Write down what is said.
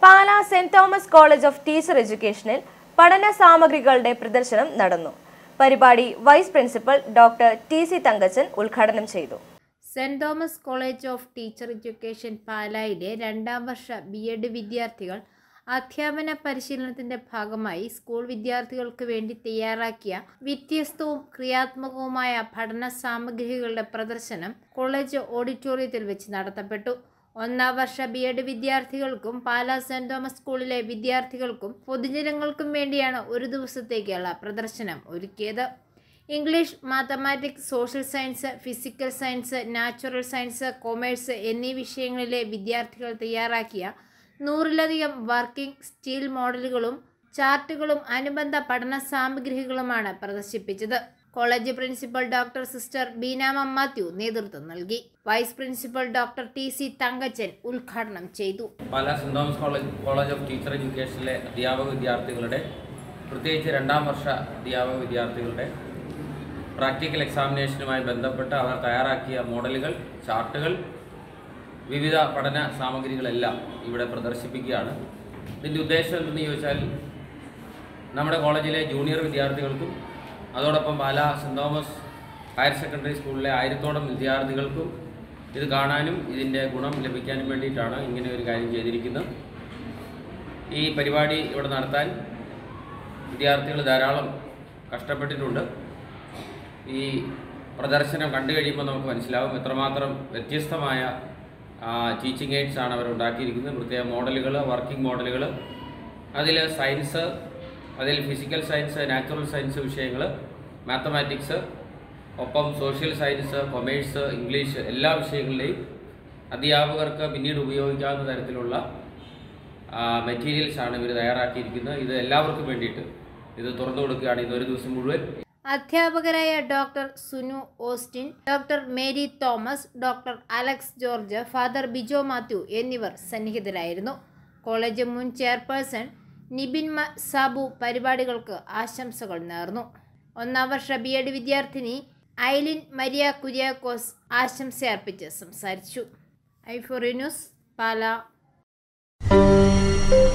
Pala saint Thomas college of teacher എഡ്യൂക്കേഷനിൽ പഠന സാമഗ്രികളുടെ പ്രദർശനം നടന്നു പരിപാടി vice principal doctor T C Thankachan ഉദ്ഘാടനം ചെയ്തു saint Thomas college of teacher education പാലായിലെ രണ്ടാം വർഷ ബി എഡ് വിദ്യാർത്ഥികൾ അധ്യാപന പരിശീലനത്തിന്റെ ഭാഗമായി സ്കൂൾ വിദ്യാർത്ഥികൾക്ക് വേണ്ടി തയ്യാറാക്കിയ വ്യത്യസ്തവും ക്രിയാത്മകവുമായ പഠന സാമഗ്രികളുടെ പ്രദർശനം കോളേജ് ഓഡിറ്റോറിയത്തിൽ വെച്ച് നടത്തപ്പെട്ടു ഒന്നാം വർഷ ബി എഡ് വിദ്യാർത്ഥികൾക്കും പാലാ സെന്റ് തോമസ് സ്കൂളിലെ വിദ്യാർത്ഥികൾക്കും പൊതുജനങ്ങൾക്കും വേണ്ടിയാണ് ഒരു ദിവസത്തേക്കുള്ള പ്രദർശനം ഒരുക്കിയത് English mathematics social science physical science natural science commerce എന്നീ വിഷയങ്ങളിലെ വിദ്യാർത്ഥികൾ തയ്യാറാക്കിയ നൂറിലധികം വർക്കിംഗ് സ്റ്റീൽ മോഡലുകളും ചാർട്ടുകളും അനുബന്ധ പഠന സാമഗ്രികളുമാണ് പ്രദർശിപ്പിച്ചത് college principal doctor sister Beenama Mathew നേതൃത്വം നൽകി vice principal doctor T C Thankachan ഉദ്ഘാടനം ചെയ്തു Pala saint Thomas college college of teacher എഡ്യൂക്കേഷനിലെ അധ്യാപക വിദ്യാർത്ഥികളുടെ പ്രത്യേകിച്ച് രണ്ടാം വർഷ അധ്യാപക വിദ്യാർത്ഥികളുടെ പ്രാക്ടിക്കൽ എക്സാമിനേഷനുമായി ബന്ധപ്പെട്ട് അവർ തയ്യാറാക്കിയ മോഡലുകൾ ചാർട്ടുകൾ വിവിധ പഠന സാമഗ്രികളെല്ലാം ഇവിടെ പ്രദർശിപ്പിക്കുകയാണ് ഇതിൻ്റെ ഉദ്ദേശം എന്തെന്ന് ചോദിച്ചാൽ നമ്മുടെ കോളേജിലെ ജൂനിയർ വിദ്യാർത്ഥികൾക്കും അതോടൊപ്പം Pala saint Thomas higher secondary സ്കൂളിലെ ആയിരത്തോളം വിദ്യാർത്ഥികൾക്കും ഇത് കാണാനും ഇതിൻ്റെ ഗുണം ലഭിക്കാനും വേണ്ടിയിട്ടാണ് ഇങ്ങനെ ഒരു കാര്യം ചെയ്തിരിക്കുന്നത് ഈ പരിപാടി ഇവിടെ നടത്താൻ വിദ്യാർത്ഥികൾ ധാരാളം കഷ്ടപ്പെട്ടിട്ടുണ്ട് ഈ പ്രദർശനം കണ്ടു കഴിയുമ്പോൾ നമുക്ക് മനസ്സിലാവും എത്രമാത്രം വ്യത്യസ്തമായ ടീച്ചിങ് എയ്ഡ്സ് ആണ് അവർ ഉണ്ടാക്കിയിരിക്കുന്നത് പ്രത്യേക മോഡലുകൾ വർക്കിംഗ് മോഡലുകൾ അതിൽ സയൻസ് അതിൽ ഫിസിക്കൽ സയൻസ് നാച്ചുറൽ സയൻസ് വിഷയങ്ങൾ മാത്തമാറ്റിക്സ് ഒപ്പം സോഷ്യൽ സയൻസ് കൊമേഴ്സ് ഇംഗ്ലീഷ് എല്ലാ വിഷയങ്ങളിലെയും അധ്യാപകർക്ക് പിന്നീട് ഉപയോഗിക്കാവുന്ന തരത്തിലുള്ള മെറ്റീരിയൽസ് ആണ് ഇവർ തയ്യാറാക്കിയിരിക്കുന്നത് ഇത് എല്ലാവർക്കും വേണ്ടിയിട്ട് ഇത് തുറന്നു കൊടുക്കുകയാണ് ഇത് ഒരു ദിവസം മുഴുവൻ അധ്യാപകരായ doctor Sunu Austin doctor Mary Thomas doctor Alex George father Bijo Mathew എന്നിവർ സന്നിഹിതരായിരുന്നു കോളേജ് മുൻ ചെയർപേഴ്സൺ നിബിൻ മ സാബു പരിപാടികൾക്ക് ആശംസകൾ നേർന്നു ഒന്നാം വർഷ ബി എഡ് വിദ്യാർത്ഥിനി ഐലിൻ മരിയ കുര്യാക്കോസ് ആശംസയർപ്പിച്ച് സംസാരിച്ചു ഐഫോറി ന്യൂസ് പാല